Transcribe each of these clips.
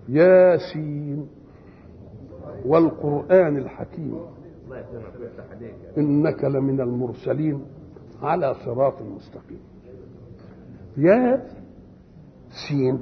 ياسين والقرآن الحكيم إنك لمن المرسلين على صراط مستقيم يا سين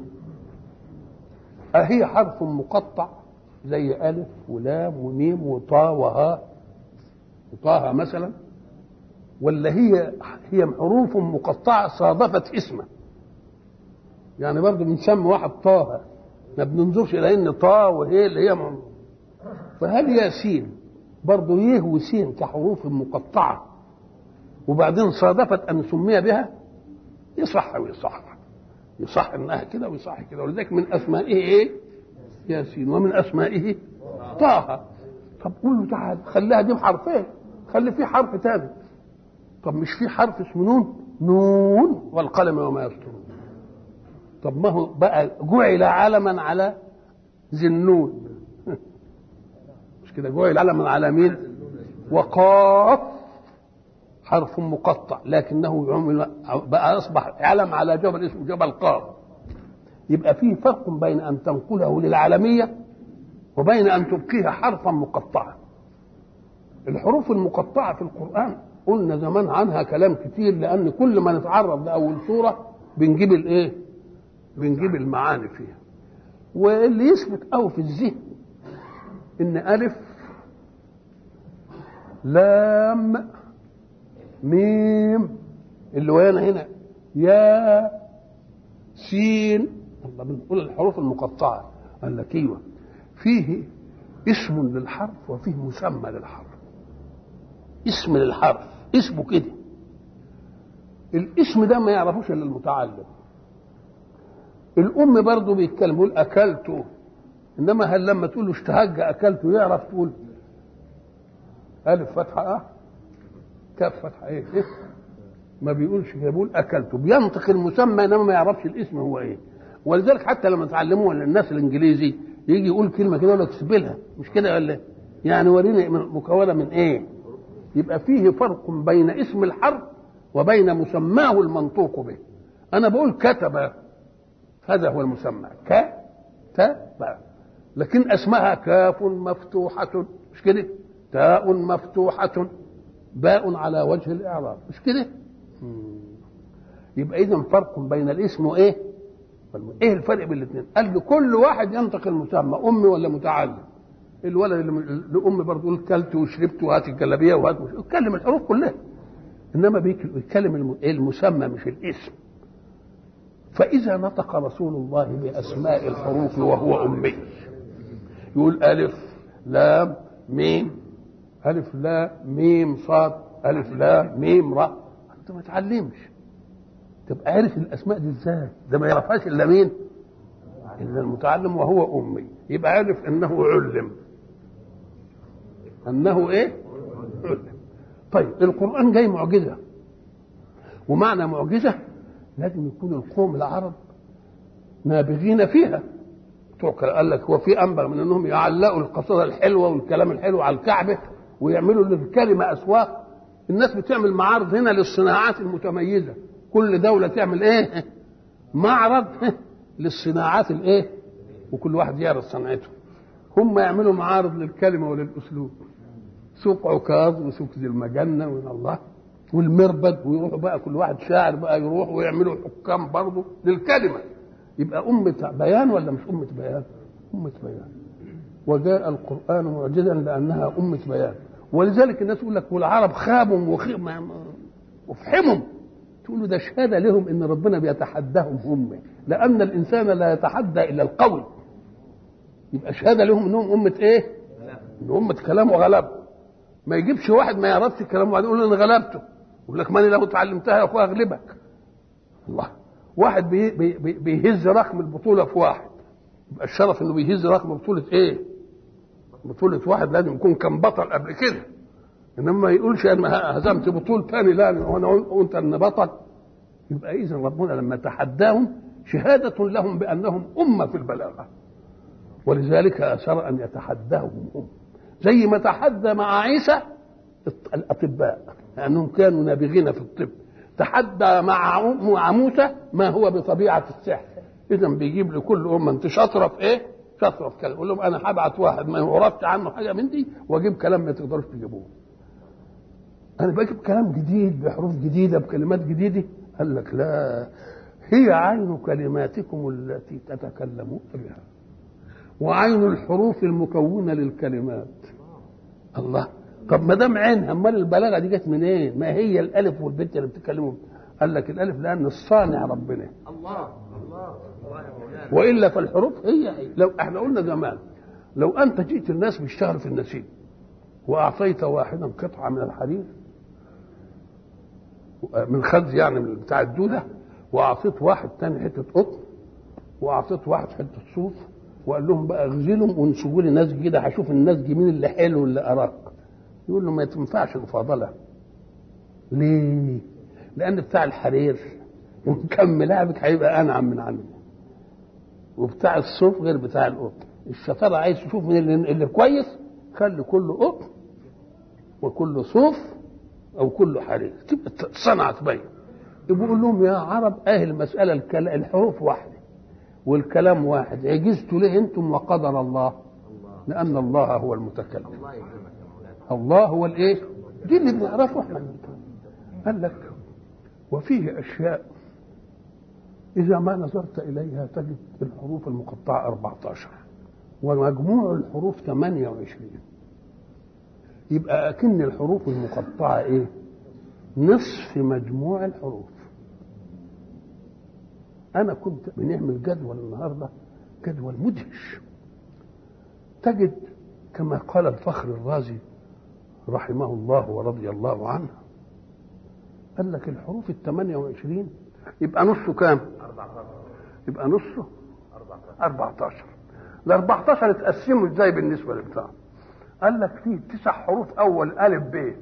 أهي حرف مقطع زي ألف ولام وميم وطا وها وطه مثلا ولا هي هي حروف مقطعة صادفت اسمه يعني برضه بنسمي واحد طه ما بننظرش إلى إن طا وهي اللي هي من... فهل ياسين برضه يه وسين كحروف مقطعة وبعدين صادفت أن سمي بها يصح ويصح يصح انها كده ويصح كده ولذلك من اسمائه ايه؟ ياسين ومن اسمائه طه طب قول له تعال خليها دي بحرفين خلي في حرف تاني طب مش في حرف اسمه نون نون والقلم وما يسطرون طب ما هو بقى جعل علما على ذي النون مش كده جعل علما على مين وقاف حرف مقطع لكنه عمل بقى اصبح علم على جبل اسمه جبل قاف يبقى فيه فرق بين ان تنقله للعالميه وبين ان تبقيها حرفا مقطعا الحروف المقطعه في القران قلنا زمان عنها كلام كتير لان كل ما نتعرض لاول سوره بنجيب الايه بنجيب المعاني فيها واللي يثبت قوي في الذهن ان الف لام ميم اللي وين هنا يا سين الله بنقول الحروف المقطعة قال لك ايوه فيه اسم للحرف وفيه مسمى للحرف اسم للحرف اسمه كده الاسم ده ما يعرفوش الا المتعلم الام برضه بيتكلم يقول اكلته انما هل لما تقول له اشتهج اكلته يعرف تقول الف فتحه اه كاف فتحه ايه, إيه؟ ما بيقولش كده بيقول اكلته بينطق المسمى انما ما يعرفش الاسم هو ايه ولذلك حتى لما تعلموه الناس الانجليزي يجي يقول كلمه كده يقول لك سيبلها مش كده ولا يعني وريني مكونه من ايه يبقى فيه فرق بين اسم الحرف وبين مسماه المنطوق به انا بقول كتب هذا هو المسمى ك ت لكن اسمها كاف مفتوحه مش كده تاء مفتوحه باء على وجه الاعراب مش كده يبقى اذا فرق بين الاسم وايه ايه الفرق بين الاثنين قال له كل واحد ينطق المسمى امي ولا متعلم الولد اللي الام برضه يقول كلت وشربت وهات الجلابيه وهات مش يتكلم الحروف كلها انما بيتكلم المسمى مش الاسم فاذا نطق رسول الله باسماء الحروف وهو امي يقول الف لام ميم ألف لا ميم صاد ألف لا ميم را أنت ما تعلمش تبقى عارف الأسماء دي إزاي ده ما يعرفهاش إلا مين إلا المتعلم وهو أمي يبقى عارف أنه علم أنه إيه علم طيب القرآن جاي معجزة ومعنى معجزة لازم يكون القوم العرب نابغين فيها قال لك هو في انبغ من انهم يعلقوا القصيده الحلوه والكلام الحلو على الكعبه ويعملوا للكلمة أسواق الناس بتعمل معارض هنا للصناعات المتميزة كل دولة تعمل إيه معرض للصناعات الإيه وكل واحد يعرض صنعته هم يعملوا معارض للكلمة وللأسلوب سوق عكاظ وسوق ذي المجنة ومن الله والمربد ويروحوا بقى كل واحد شاعر بقى يروح ويعملوا حكام برضه للكلمة يبقى أمة بيان ولا مش أمة بيان؟ أمة بيان وجاء القرآن معجزا لأنها أمة بيان ولذلك الناس يقول لك والعرب خابوا وفحمهم تقول له ده شهاده لهم ان ربنا بيتحداهم هم لان الانسان لا يتحدى الا القوي يبقى شهاده لهم انهم امه ايه؟ ان امه كلام وغلب ما يجيبش واحد ما يعرفش الكلام وبعدين يقول انا غلبته يقول لك ماني لو اتعلمتها يا اخويا اغلبك الله واحد بي بي بي بيهز رقم البطوله في واحد يبقى الشرف انه بيهز رقم بطوله ايه؟ بطولة واحد لازم يكون كان بطل قبل كده انما ما يقولش انا هزمت بطولة تاني لا وانا وانت ان بطل يبقى اذا ربنا لما تحداهم شهادة لهم بانهم امة في البلاغة ولذلك اثر ان يتحداهم هم زي ما تحدى مع عيسى الاطباء لانهم كانوا نابغين في الطب تحدى مع مع موسى ما هو بطبيعة السحر اذا بيجيب لكل امة انت شاطرة في ايه؟ كثره كلام يقول لهم انا هبعت واحد ما يعرفش عنه حاجه من دي واجيب كلام ما تقدروش تجيبوه انا بجيب كلام جديد بحروف جديده بكلمات جديده قال لك لا هي عين كلماتكم التي تتكلمون بها وعين الحروف المكونه للكلمات الله طب ما دام عينها امال البلاغه دي جت منين؟ إيه؟ ما هي الالف والبت اللي بتتكلموا قال لك الالف لان الصانع ربنا الله الله والا فالحروف هي هي لو احنا قلنا زمان لو انت جئت الناس بيشتغلوا في النسيج واعطيت واحدا قطعه من الحرير من خز يعني من بتاع الدوده واعطيت واحد تاني حته قطن واعطيت واحد حته صوف وقال لهم بقى اغزلهم وانسجوا لي نسج كده هشوف النسج مين اللي حلو واللي ارق يقول له ما تنفعش المفاضله ليه؟ لان بتاع الحرير ان كان ملاعبك هيبقى انعم من عنه وبتاع الصوف غير بتاع القطن الشطاره عايز تشوف من اللي, اللي كويس خلي كله قطن وكله صوف او كله حرير تبقى الصنعه تبين يقول لهم يا عرب اهل المساله الكلام الحروف واحده والكلام واحد عجزتوا ليه انتم وقدر الله لان الله هو المتكلم الله يكرمك يا مولانا الله هو الايه دي اللي بنعرفه احنا قال لك وفيه اشياء اذا ما نظرت اليها تجد الحروف المقطعه 14 ومجموع الحروف 28 يبقى اكن الحروف المقطعه ايه نصف مجموع الحروف انا كنت بنعمل جدول النهارده جدول مدهش تجد كما قال الفخر الرازي رحمه الله ورضي الله عنه قال لك الحروف ال 28 يبقى نصه كام؟ 14 يبقى نصه 14 14 ال 14 اتقسموا ازاي بالنسبه لبتاع؟ قال لك فيه تسع حروف اول الف ب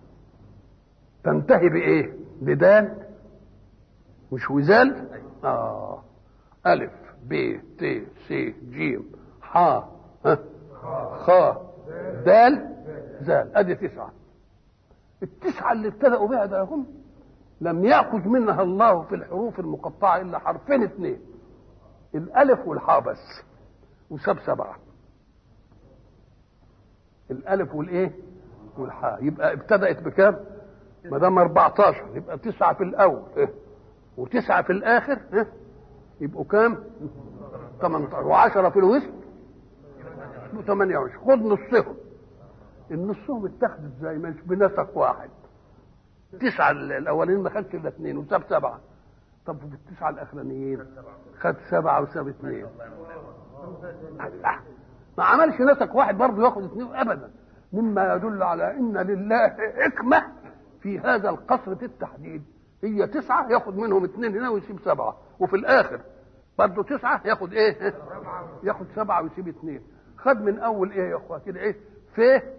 تنتهي بايه؟ بدال مش وزال؟ اه الف ب ت س ج ح ها خ دال زال ادي تسعه التسعه اللي ابتدأوا بها ده هم لم يأخذ منها الله في الحروف المقطعة إلا حرفين اثنين الألف والحاء بس وساب سبعة الألف والإيه والحاء يبقى ابتدأت بكام ما دام 14 يبقى تسعة في الأول إيه؟ وتسعة في الآخر إيه؟ يبقوا كام 18 و10 في الوسط يبقوا 28 خد نصهم النصهم اتخذ ازاي مش بنسق واحد التسعة الأولين ما خدش إلا اثنين وساب سبعة طب في التسعة الأخرانيين خد سبعة وساب اثنين الله. ما عملش نسق واحد برضه ياخد اثنين أبدا مما يدل على أن لله حكمة في هذا القصر في التحديد هي تسعة ياخد منهم اثنين هنا ويسيب سبعة وفي الآخر برضه تسعة ياخد إيه؟ ياخد سبعة ويسيب اثنين خد من أول إيه يا أخوة كده إيه؟ ف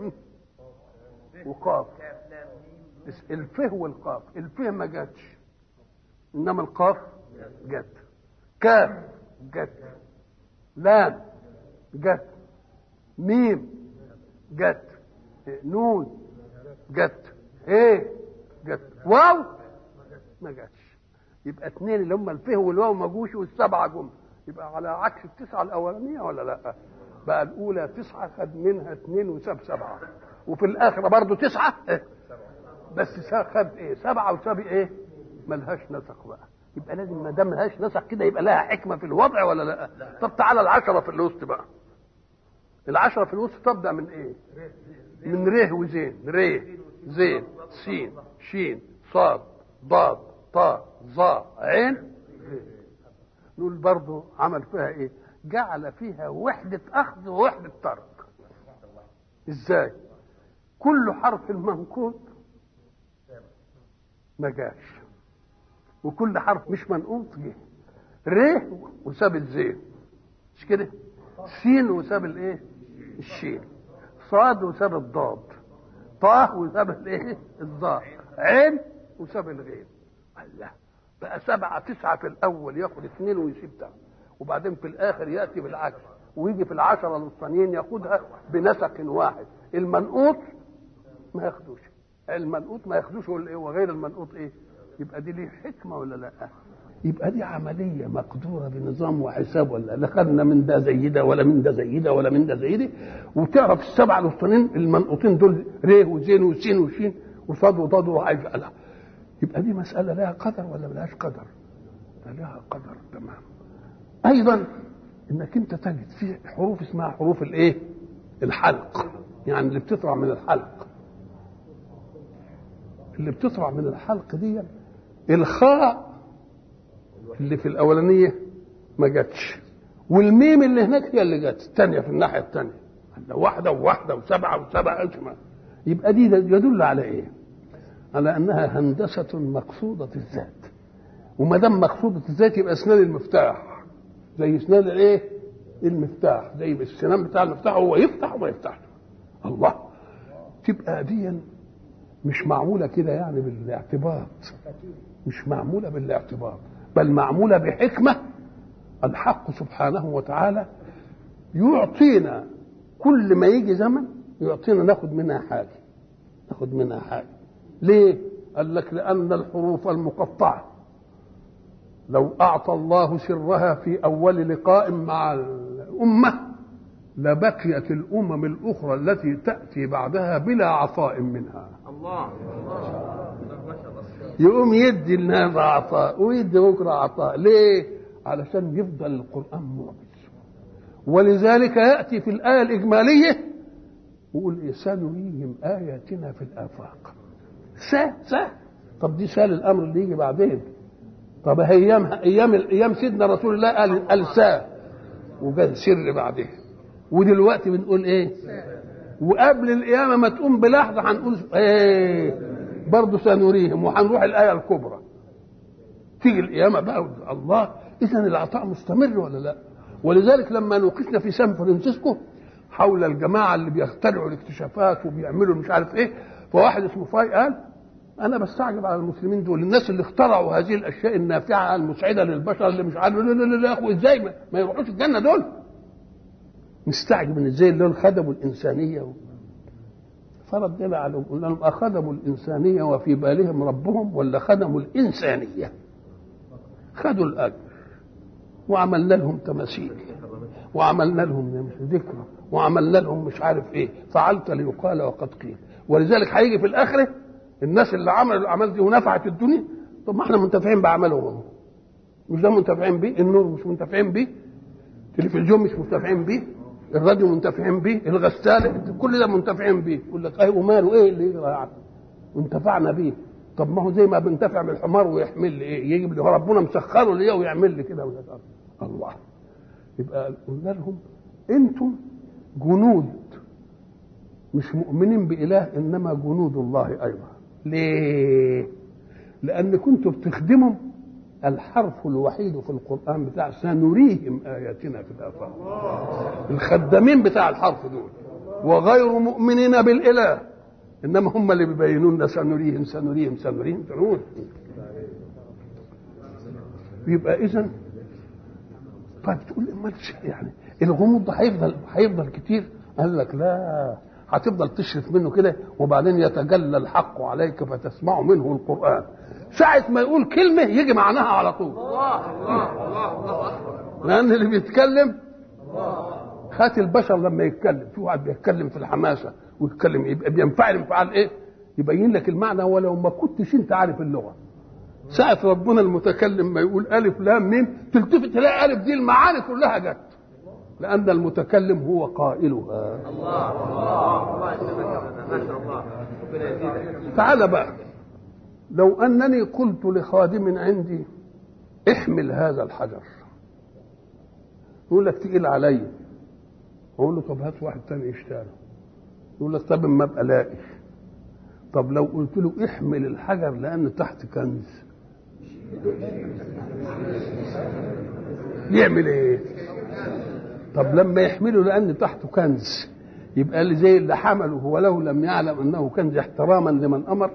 وقاف الفه والقاف الفه ما جاتش انما القاف جت كاف جت لام جت ميم جت نون جت ايه جت واو ما جاتش يبقى اثنين اللي هم الفه والواو ما جوش والسبعه جم يبقى على عكس التسعه الاولانيه ولا لا بقى الاولى تسعه خد منها اثنين وساب سبعه وفي الاخره برضه تسعه إيه؟ بس خد ايه سبعه وساب ايه ملهاش نسق بقى يبقى لازم ما دام ملهاش نسق كده يبقى لها حكمه في الوضع ولا لا طب تعالى العشره في الوسط بقى العشره في الوسط تبدا من ايه من ره وزين ره زين سين شين صاد ضاد طاء ظا عين نقول برضه عمل فيها ايه جعل فيها وحدة أخذ ووحدة ترك ازاي كل حرف منقوط ما جاش وكل حرف مش منقوط جه ر وساب الزين مش كده سين وساب الايه الشين صاد وساب الضاد طه وساب الايه الظاء عين وساب الغين الله بقى سبعة تسعة في الأول ياخد اثنين ويسيب تاني وبعدين في الآخر يأتي بالعكس ويجي في العشرة الوسطانيين ياخدها بنسق واحد المنقوط ما ياخدوش المنقوط ما ياخدوش وغير المنقوط ايه يبقى دي ليه حكمة ولا لا يبقى دي عملية مقدورة بنظام وحساب ولا لا خدنا من ده زي ده ولا من ده زي ده ولا من ده زي ده وتعرف السبع الاسطنين المنقوطين دول ر وزين وسين وشين وصاد وضاد وعايز لا يبقى دي مسألة لها قدر ولا ملهاش قدر؟ ده لها قدر تمام أيضا إنك أنت تجد في حروف اسمها حروف الإيه؟ الحلق يعني اللي بتطلع من الحلق اللي بتطلع من الحلق دي الخاء اللي في الاولانيه ما جاتش والميم اللي هناك هي اللي جت الثانيه في الناحيه الثانيه واحده وواحده وسبعه وسبعه اسمها يبقى دي يدل على ايه؟ على انها هندسه مقصوده الذات وما دام مقصوده الذات يبقى اسنان المفتاح زي اسنان الايه؟ المفتاح زي السنان بتاع المفتاح هو يفتح وما يفتحش الله تبقى دي مش معموله كده يعني بالاعتباط مش معموله بالاعتباط بل معموله بحكمه الحق سبحانه وتعالى يعطينا كل ما يجي زمن يعطينا ناخد منها حاجه ناخد منها حاجه ليه قال لك لان الحروف المقطعه لو اعطى الله سرها في اول لقاء مع الامه لبقيت الامم الاخرى التي تاتي بعدها بلا عطاء منها الله يقوم يدي الناس عطاء ويدي بكره عطاء ليه علشان يفضل القران معجز ولذلك ياتي في الايه الاجماليه يقول إيه سنريهم اياتنا في الافاق سه سه طب دي سال الامر اللي يجي بعدين طب ايام ايام ايام سيدنا رسول الله قال قال سا وجاء سر بعدين ودلوقتي بنقول ايه وقبل القيامه ما تقوم بلحظه هنقول ايه برضه سنريهم وهنروح الايه الكبرى تيجي القيامه بقى الله اذا العطاء مستمر ولا لا ولذلك لما نوقشنا في سان فرانسيسكو حول الجماعه اللي بيخترعوا الاكتشافات وبيعملوا مش عارف ايه فواحد اسمه فاي قال انا بستعجب على المسلمين دول الناس اللي اخترعوا هذه الاشياء النافعه المسعده للبشر اللي مش عارف لا لا لا, لا يا اخو ازاي ما, ما يروحوش الجنه دول مستعجب ان ازاي دول خدموا الانسانيه و... فردنا عليهم قلنا لهم اخدموا الانسانيه وفي بالهم ربهم ولا خدموا الانسانيه خدوا الاجر وعملنا لهم تماثيل وعملنا لهم ذكرى وعملنا لهم مش عارف ايه فعلت ليقال وقد قيل ولذلك هيجي في الاخره الناس اللي عملوا الاعمال دي ونفعت الدنيا طب ما احنا منتفعين بعملهم مش ده منتفعين بيه النور مش منتفعين بيه التلفزيون مش منتفعين بيه الراديو منتفعين بيه الغساله كل ده منتفعين بيه يقول لك ايه وماله ايه اللي يجرى يعني وانتفعنا بيه طب ما هو زي ما بنتفع بالحمار ويحمل لي ايه يجيب لي ربنا مسخره لي ويعمل لي كده الله يبقى قلنا لهم انتم جنود مش مؤمنين بإله إنما جنود الله أيضا ليه؟ لأن كنتم بتخدموا الحرف الوحيد في القرآن بتاع سنريهم آياتنا في الآفاق الخدامين بتاع الحرف دول وغير مؤمنين بالإله إنما هم اللي بيبينون لنا سنريهم سنريهم سنريهم سنريهم يبقى إذا طيب تقول امال يعني الغموض ده هيفضل هيفضل كتير قال لك لا هتفضل تشرف منه كده وبعدين يتجلى الحق عليك فتسمع منه القرآن ساعة ما يقول كلمة يجي معناها على طول الله الله الله الله اكبر لأن اللي بيتكلم هات البشر لما يتكلم في واحد بيتكلم في الحماسة ويتكلم يبقى بينفعل انفعال ايه يبين لك المعنى ولو ما كنتش انت عارف اللغة ساعة ربنا المتكلم ما يقول ألف لام ميم تلتفت تلاقي ألف دي المعاني كلها جت لأن المتكلم هو قائلها الله الله الله يسلمك ما شاء الله ربنا يزيدك تعال بقى لو أنني قلت لخادم عندي احمل هذا الحجر يقول لك تقيل عليا اقول له طب هات واحد تاني يشتغل يقول لك طب ما ابقى لاقي طب لو قلت له احمل الحجر لان تحت كنز يعمل ايه طب لما يحمله لان تحته كنز يبقى اللي زي اللي حمله ولو لم يعلم انه كنز احتراما لمن امر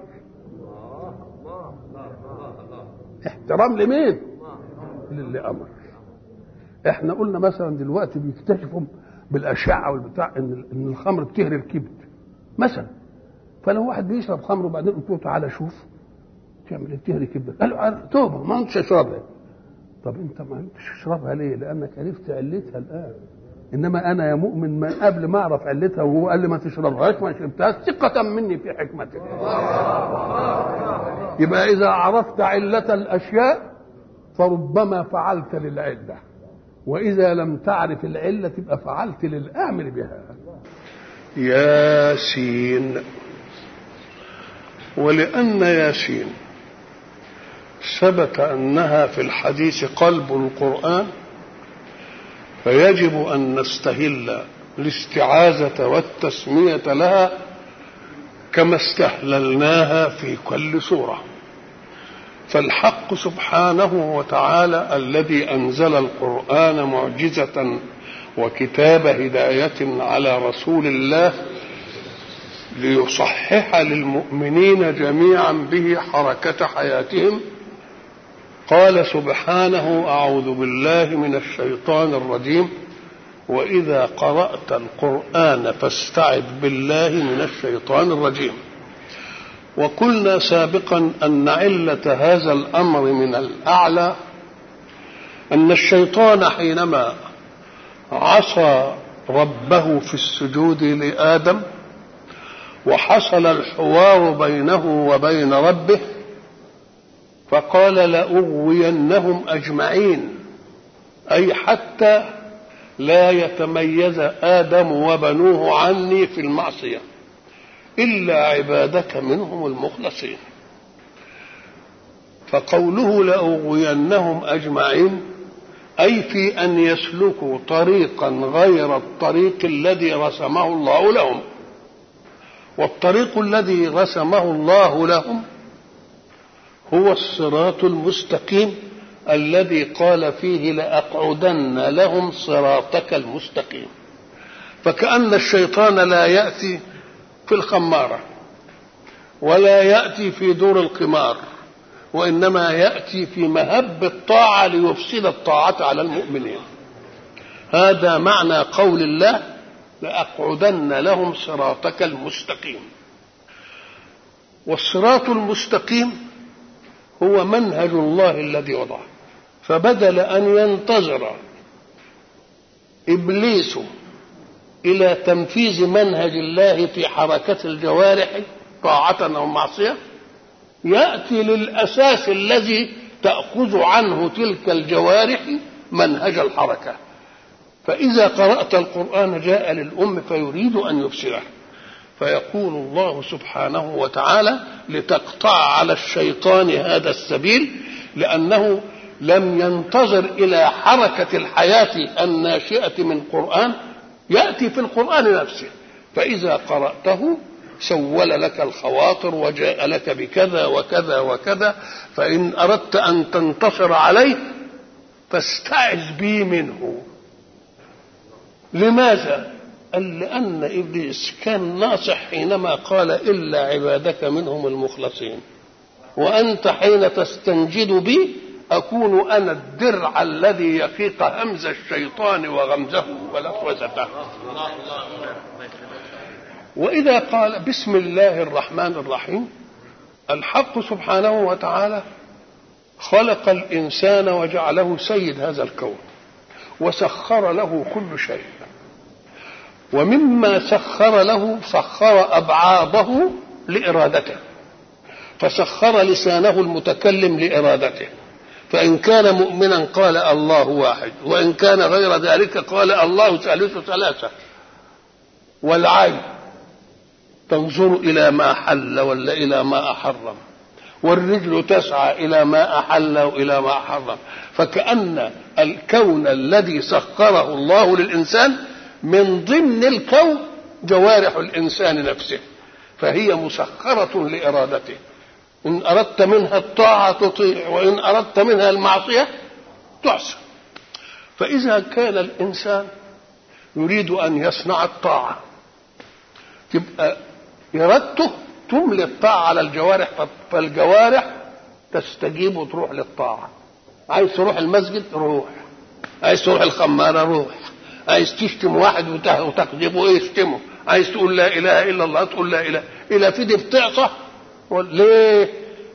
احترام لمين للي امر احنا قلنا مثلا دلوقتي بيكتشفوا بالاشعه والبتاع ان ان الخمر بتهري الكبد مثلا فلو واحد بيشرب خمر وبعدين قلت له تعالى شوف تعمل ايه بتهري كبدك قال له توبه ما انتش اشربها طب انت ما عرفتش تشربها ليه لانك عرفت علتها الان انما انا يا مؤمن ما قبل ما اعرف علتها وهو قال لي ما تشربهاش ما شربتهاش ثقة مني في حكمتك يبقى اذا عرفت علة الاشياء فربما فعلت للعلة واذا لم تعرف العلة تبقى فعلت للامر بها ياسين ولأن ياسين ثبت أنها في الحديث قلب القرآن فيجب أن نستهل الاستعاذة والتسمية لها كما استهللناها في كل سورة فالحق سبحانه وتعالى الذي أنزل القرآن معجزة وكتاب هداية على رسول الله ليصحح للمؤمنين جميعا به حركة حياتهم قال سبحانه أعوذ بالله من الشيطان الرجيم وإذا قرأت القرآن فاستعذ بالله من الشيطان الرجيم وقلنا سابقا أن علة هذا الأمر من الأعلى أن الشيطان حينما عصى ربه في السجود لآدم وحصل الحوار بينه وبين ربه فقال لأغوينهم أجمعين أي حتى لا يتميز آدم وبنوه عني في المعصية إلا عبادك منهم المخلصين فقوله لأغوينهم أجمعين أي في أن يسلكوا طريقا غير الطريق الذي رسمه الله لهم والطريق الذي رسمه الله لهم هو الصراط المستقيم الذي قال فيه لأقعدن لهم صراطك المستقيم فكأن الشيطان لا يأتي في الخمارة ولا يأتي في دور القمار وإنما يأتي في مهب الطاعة ليفسد الطاعة على المؤمنين هذا معنى قول الله لأقعدن لهم صراطك المستقيم والصراط المستقيم هو منهج الله الذي وضعه فبدل أن ينتظر إبليس إلى تنفيذ منهج الله في حركة الجوارح طاعة أو معصية يأتي للأساس الذي تأخذ عنه تلك الجوارح منهج الحركة فإذا قرأت القرآن جاء للأم فيريد أن يفسره فيقول الله سبحانه وتعالى لتقطع على الشيطان هذا السبيل لأنه لم ينتظر إلى حركة الحياة الناشئة من قرآن يأتي في القرآن نفسه فإذا قرأته سول لك الخواطر وجاء لك بكذا وكذا وكذا فإن أردت أن تنتصر عليه فاستعذ بي منه لماذا؟ قال لأن إبليس كان ناصح حينما قال إلا عبادك منهم المخلصين وأنت حين تستنجد بي أكون أنا الدرع الذي يقيق همز الشيطان وغمزه ولفوزته وإذا قال بسم الله الرحمن الرحيم الحق سبحانه وتعالى خلق الإنسان وجعله سيد هذا الكون وسخر له كل شيء ومما سخر له سخر أبعاضه لإرادته فسخر لسانه المتكلم لإرادته فإن كان مؤمنا قال الله واحد وإن كان غير ذلك قال الله ثالث ثلاثة والعين تنظر إلى ما حل ولا إلى ما أحرم والرجل تسعى إلى ما أحل وإلى ما حرم فكأن الكون الذي سخره الله للإنسان من ضمن الكون جوارح الإنسان نفسه فهي مسخرة لإرادته إن أردت منها الطاعة تطيع وإن أردت منها المعصية تعصى فإذا كان الإنسان يريد أن يصنع الطاعة تبقى إرادته تملي الطاعة على الجوارح فالجوارح تستجيب وتروح للطاعة عايز تروح المسجد روح عايز تروح الخمارة روح عايز تشتم واحد وتكذبه ايه اشتمه عايز تقول لا اله الا الله تقول لا اله الا في دي بتعصى ليه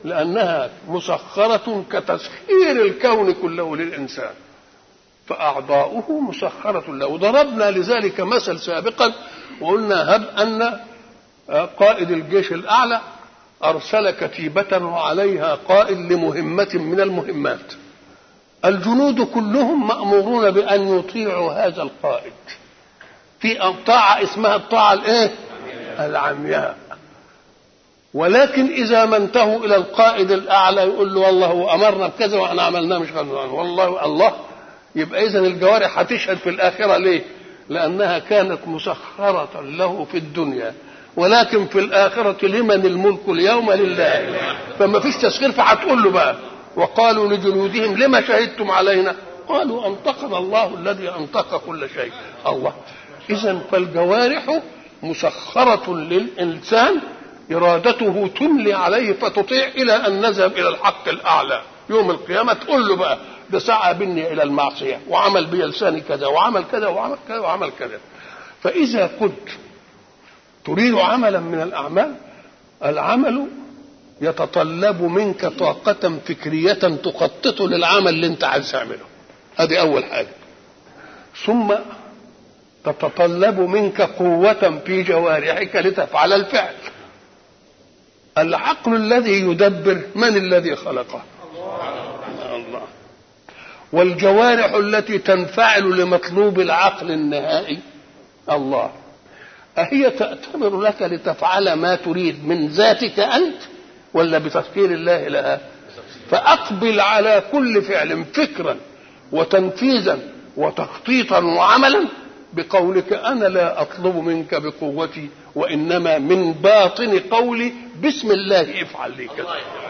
لأنها مسخرة كتسخير الكون كله للإنسان فأعضاؤه مسخرة له وضربنا لذلك مثل سابقا وقلنا هب أن قائد الجيش الأعلى أرسل كتيبة وعليها قائد لمهمة من المهمات الجنود كلهم مأمورون بأن يطيعوا هذا القائد في طاعة اسمها الطاعة الايه العمياء ولكن إذا ما انتهوا إلى القائد الأعلى يقول له والله هو أمرنا بكذا وإحنا عملناه مش غلطان والله الله يبقى إذا الجوارح هتشهد في الآخرة ليه؟ لأنها كانت مسخرة له في الدنيا ولكن في الآخرة لمن الملك اليوم لله فما فيش تسخير فهتقول له بقى وقالوا لجنودهم لما شهدتم علينا قالوا أنطقنا الله الذي أنطق كل شيء الله إذا فالجوارح مسخرة للإنسان إرادته تملي عليه فتطيع إلى أن نذهب إلى الحق الأعلى يوم القيامة تقول له بقى ده سعى بني إلى المعصية وعمل بلساني كذا وعمل كذا وعمل كذا وعمل كذا فإذا كنت تريد عملا من الأعمال العمل يتطلب منك طاقة فكرية تخطط للعمل اللي أنت عايز تعمله هذه أول حاجة ثم تتطلب منك قوة في جوارحك لتفعل الفعل العقل الذي يدبر من الذي خلقه الله والجوارح التي تنفعل لمطلوب العقل النهائي الله أهي تأتمر لك لتفعل ما تريد من ذاتك أنت ولا بتفكير الله لها فأقبل على كل فعل فكرا وتنفيذا وتخطيطا وعملا بقولك أنا لا أطلب منك بقوتي وإنما من باطن قولي بسم الله افعل لي كذا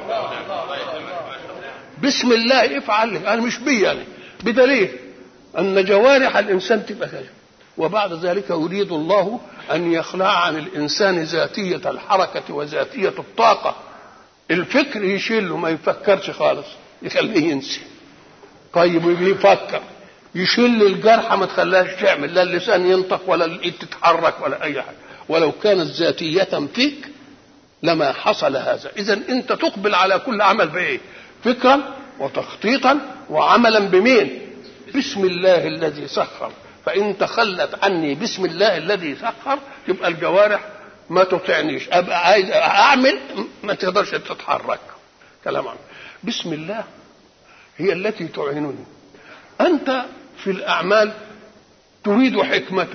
بسم الله افعل لي أنا مش بي يعني بدليل أن جوارح الإنسان تبقى كذا وبعد ذلك يريد الله أن يخلع عن الإنسان ذاتية الحركة وذاتية الطاقة الفكر يشيله ما يفكرش خالص يخليه ينسي طيب يفكر يشيل الجرحى ما تخليهاش تعمل لا اللسان ينطق ولا الايد تتحرك ولا اي حاجه ولو كانت ذاتيه فيك لما حصل هذا اذا انت تقبل على كل عمل بايه فكرا وتخطيطا وعملا بمين بسم الله الذي سخر فان تخلت عني بسم الله الذي سخر يبقى الجوارح ما تطعنيش ابقى عايز اعمل ما تقدرش تتحرك كلام عنه بسم الله هي التي تعينني انت في الاعمال تريد حكمه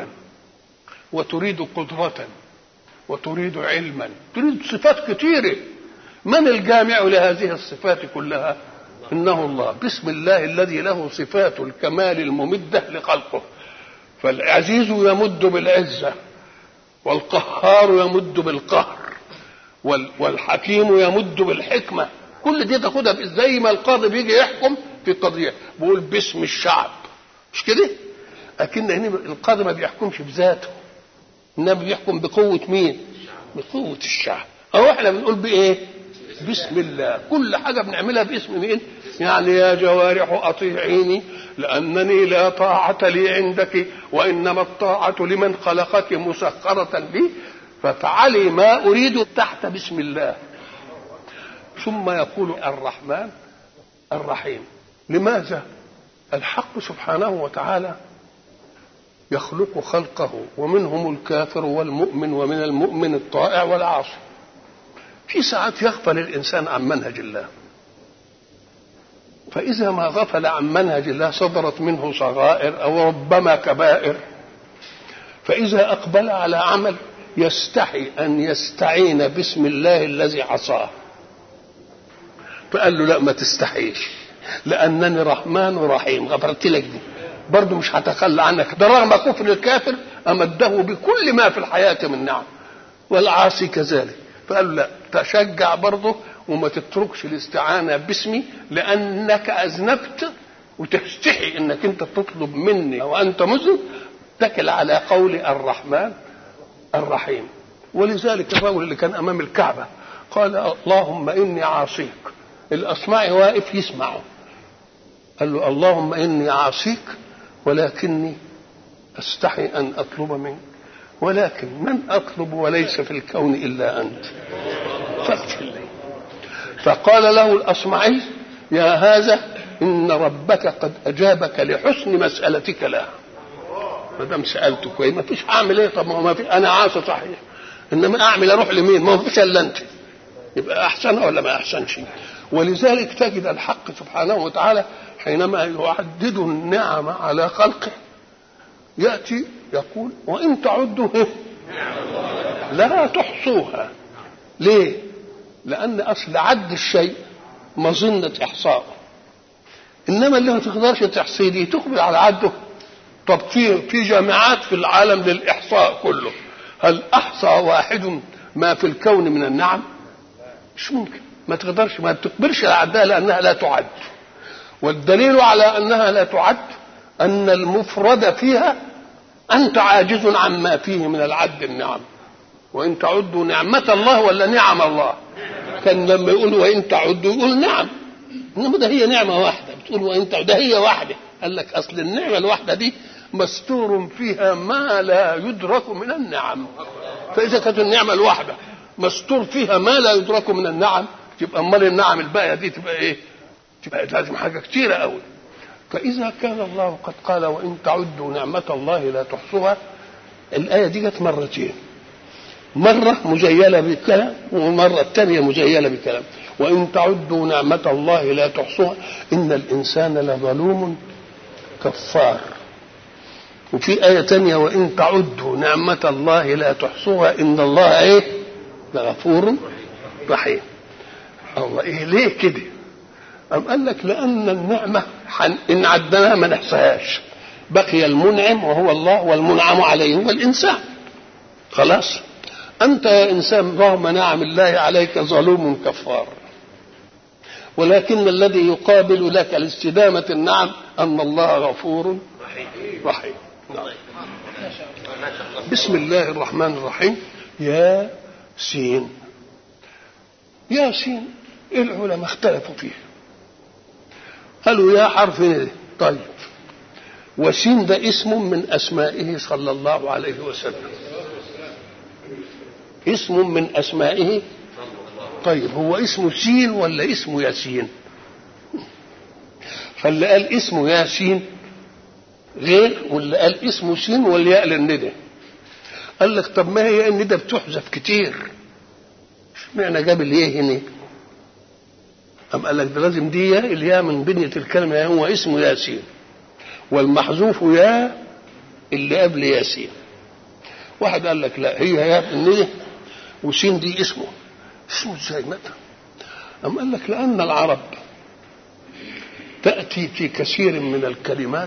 وتريد قدره وتريد علما تريد صفات كثيره من الجامع لهذه الصفات كلها انه الله بسم الله الذي له صفات الكمال الممده لخلقه فالعزيز يمد بالعزه والقهار يمد بالقهر والحكيم يمد بالحكمه كل دي تاخدها زي ما القاضي بيجي يحكم في قضيه بيقول باسم الشعب مش كده؟ لكن هنا القاضي ما بيحكمش بذاته انما بيحكم بقوه مين؟ بقوه الشعب او احنا بنقول بايه؟ بسم الله كل حاجه بنعملها باسم مين؟ يعني يا جوارح اطيعيني لانني لا طاعه لي عندك وانما الطاعه لمن خلقك مسخره لي فافعلي ما اريد تحت بسم الله ثم يقول الرحمن الرحيم لماذا الحق سبحانه وتعالى يخلق خلقه ومنهم الكافر والمؤمن ومن المؤمن الطائع والعاصي في ساعات يغفل الانسان عن منهج الله فاذا ما غفل عن منهج الله صدرت منه صغائر او ربما كبائر فاذا اقبل على عمل يستحي ان يستعين باسم الله الذي عصاه فقال له لا ما تستحيش لانني رحمن ورحيم غفرت لك دي برضه مش هتخلى عنك ده رغم كفر الكافر امده بكل ما في الحياه من نعم والعاصي كذلك فقال له لا تشجع برضه وما تتركش الاستعانه باسمي لانك اذنبت وتستحي انك انت تطلب مني وانت مذنب اتكل على قول الرحمن الرحيم ولذلك الرجل اللي كان امام الكعبه قال اللهم اني عاصيك الاصمعي واقف يسمعه قال له اللهم اني عاصيك ولكني استحي ان اطلب منك ولكن من اطلب وليس في الكون الا انت فاغفر لي فقال له الأصمعي يا هذا إن ربك قد أجابك لحسن مسألتك له ما دام سألته كويس ما فيش أعمل إيه طب ما هو ما في أنا عاصي صحيح إنما أعمل أروح لمين ما هو فيش إلا أنت يبقى أحسن ولا ما أحسنش ولذلك تجد الحق سبحانه وتعالى حينما يعدد النعم على خلقه يأتي يقول وإن تعدوا لا تحصوها ليه؟ لأن أصل عد الشيء مظنة إحصائه إنما اللي ما تقدرش تحصيه دي تقبل على عده طب في في جامعات في العالم للإحصاء كله هل أحصى واحد ما في الكون من النعم؟ مش ممكن ما تقدرش ما بتقبلش العداء لأنها لا تعد والدليل على أنها لا تعد أن المفرد فيها أنت عاجز عما فيه من العد النعم وإن تعدوا نعمة الله ولا نعم الله كان لما يقول وإن تعدوا يقول نعم إنما ده هي نعمة واحدة بتقول وإن تعدوا ده هي واحدة قال لك أصل النعمة الواحدة دي مستور فيها ما لا يدرك من النعم فإذا كانت النعمة الواحدة مستور فيها ما لا يدرك من النعم تبقى أمال النعم الباقية دي تبقى إيه؟ تبقى لازم حاجة كتيرة أوي فإذا كان الله قد قال وإن تعدوا نعمة الله لا تحصوها الآية دي جت مرتين مرة مزيلة بكلام والمرة الثانية مزيلة بكلام وإن تعدوا نعمة الله لا تحصوها إن الإنسان لظلوم كفار وفي آية تانية وإن تعدوا نعمة الله لا تحصوها إن الله إيه لغفور رحيم الله إيه ليه كده أم قال لك لأن النعمة حن إن عدناها ما نحصيهاش بقي المنعم وهو الله والمنعم عليه هو الإنسان خلاص أنت يا إنسان رغم نعم الله عليك ظلوم كفار ولكن الذي يقابل لك لاستدامة النعم أن الله غفور رحيم نعم. بسم الله الرحمن الرحيم يا سين يا سين العلماء اختلفوا فيه قالوا يا حرف ايه طيب وسين ده اسم من اسمائه صلى الله عليه وسلم اسم من اسمائه طيب هو اسمه سين ولا اسمه ياسين فاللي قال اسمه ياسين غير واللي قال اسمه سين والياء للندى قال لك طب ما هي الندى بتحذف كتير اشمعنى جاب الياء هنا أم قال لك ده لازم دي الياء من بنية الكلمة هو اسمه ياسين والمحذوف يا اللي قبل ياسين واحد قال لك لا هي يا الندى وسين دي اسمه اسمه ازاي متى أم قال لك لأن العرب تأتي في كثير من الكلمات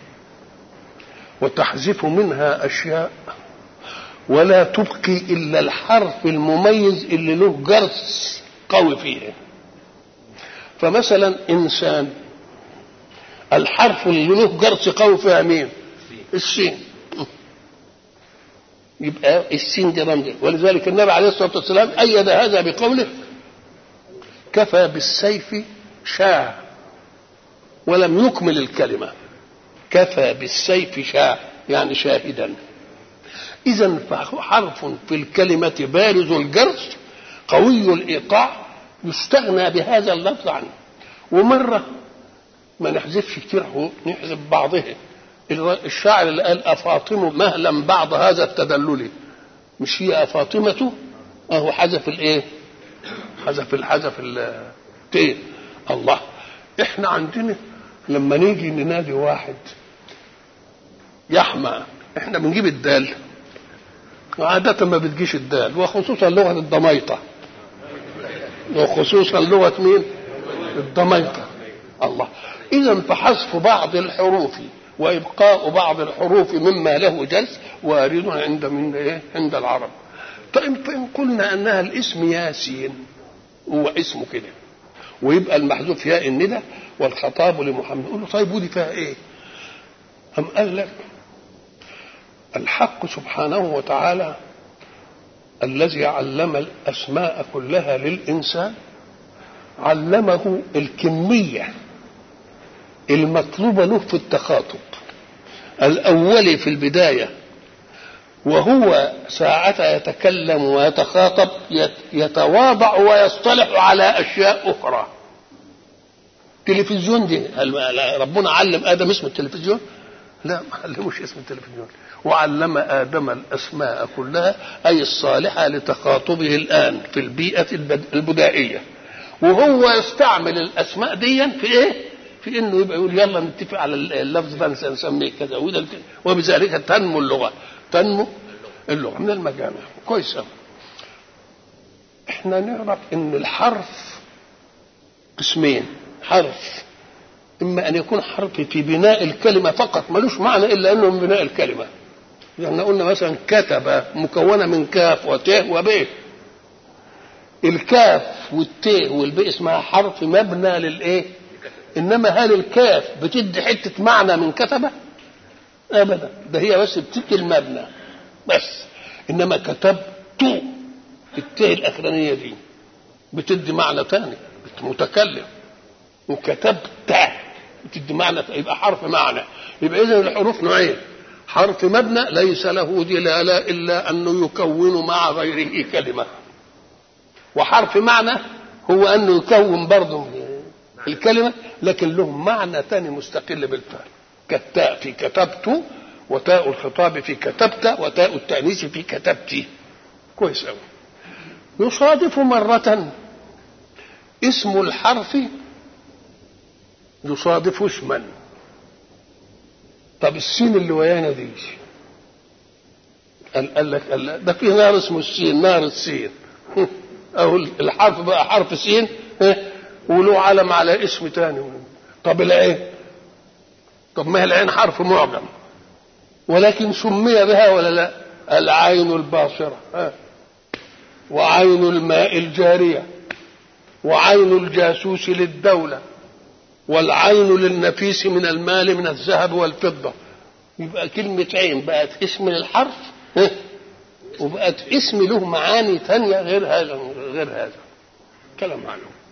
وتحذف منها أشياء ولا تبقي إلا الحرف المميز اللي له جرس قوي فيه فمثلا إنسان الحرف اللي له جرس قوي فيها مين السين يبقى السين دي رمز ولذلك النبي عليه الصلاة والسلام أيد هذا بقوله كفى بالسيف شاع ولم يكمل الكلمة كفى بالسيف شاع يعني شاهدا إذا فحرف في الكلمة بارز الجرس قوي الإيقاع يستغنى بهذا اللفظ عنه ومرة ما نحذفش كتير نحذف بعضه الشاعر اللي قال أفاطم مهلا بعض هذا التدلل مش هي أفاطمة أهو حذف الإيه حذف الحذف التين الله احنا عندنا لما نيجي ننادي واحد يحمى احنا بنجيب الدال عادة ما بتجيش الدال وخصوصا لغة الضميطة وخصوصا لغة مين؟ الضميطة الله إذا فحذف بعض الحروف وإبقاء بعض الحروف مما له جلس وارد عند من إيه؟ عند العرب طيب فإن قلنا أنها الاسم ياسين هو اسمه كده ويبقى المحذوف ياء الندى والخطاب لمحمد يقول له طيب ودي فيها ايه؟ أم قال لك الحق سبحانه وتعالى الذي علم الأسماء كلها للإنسان علمه الكمية المطلوبة له في التخاطب الأولي في البداية وهو ساعة يتكلم ويتخاطب يت- يتواضع ويصطلح على أشياء أخرى تلفزيون دي هل- ربنا علم آدم اسم التلفزيون لا ما علموش اسم التلفزيون وعلم آدم الأسماء كلها أي الصالحة لتخاطبه الآن في البيئة البد- البدائية وهو يستعمل الأسماء دي في إيه؟ في إنه يبقى يقول يلا نتفق على اللفظ ده نسميه كذا وده وبذلك تنمو اللغة تنمو اللغة من المجامع كويس أوي احنا نعرف ان الحرف قسمين حرف اما ان يكون حرف في بناء الكلمه فقط ملوش معنى الا انه من بناء الكلمه يعني قلنا مثلا كتب مكونه من كاف وت وب الكاف والت والب اسمها حرف مبنى للايه انما هل الكاف بتدي حته معنى من كتبه ابدا ده هي بس بتدي المبنى بس انما كتبت التاء الاخرانيه دي بتدي معنى تاني متكلم وكتبت بتدي معنى يبقى حرف معنى يبقى اذا الحروف نوعين حرف مبنى ليس له دلاله الا انه يكون مع غيره كلمه وحرف معنى هو انه يكون برضه الكلمه لكن له معنى ثاني مستقل بالفعل كالتاء في كتبت وتاء الخطاب في كتبت وتاء التانيث في كتبتي كويس قوي يصادف مرة اسم الحرف يصادف اسما طب السين اللي ويانا دي قال, قال لك قال ده في نار اسمه السين نار السين او الحرف بقى حرف سين وله علم على اسم تاني طب العين طب ما هي العين حرف معجم ولكن سمي بها ولا لا العين الباصرة ها وعين الماء الجارية وعين الجاسوس للدولة والعين للنفيس من المال من الذهب والفضة يبقى كلمة عين بقت اسم للحرف ها؟ وبقت اسم له معاني تانية غير هذا غير هذا كلام معلوم